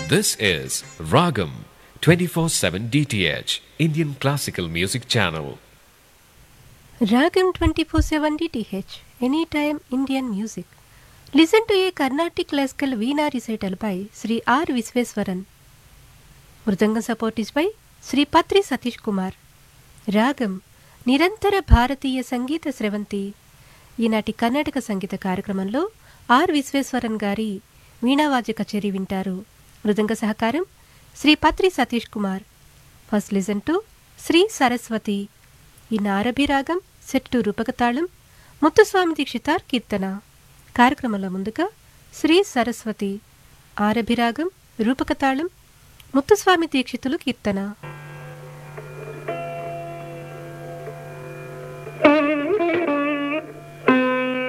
This is Ragam 24/7 DTH Indian Classical Music Channel. Ragam 24/7 DTH Anytime Indian Music. Listen to a Carnatic classical Veena recital by Sri R. Visveswaran. Mridangam support is by Shri Patri Satish Kumar రాగం నిరంతర భారతీయ సంగీత స్రవంతి ఈనాటి కర్ణాటక సంగీత కార్యక్రమంలో are Visweswaran గారి వీణావాద్య కచేరీ వింటారు మృదంగ సహకారం Shri Patri Satish Kumar first listen to Shri Saraswathi ఈ నారభి రాగం సెట్టు రూపకతాళం ముత్తుస్వామి దీక్షితార్ కీర్తన కార్యక్రమంలో ముందుగా శ్రీ సరస్వతి ఆరభిరాగం రూపకతాళం ముత్తుస్వామి దీక్షితులు కీర్తన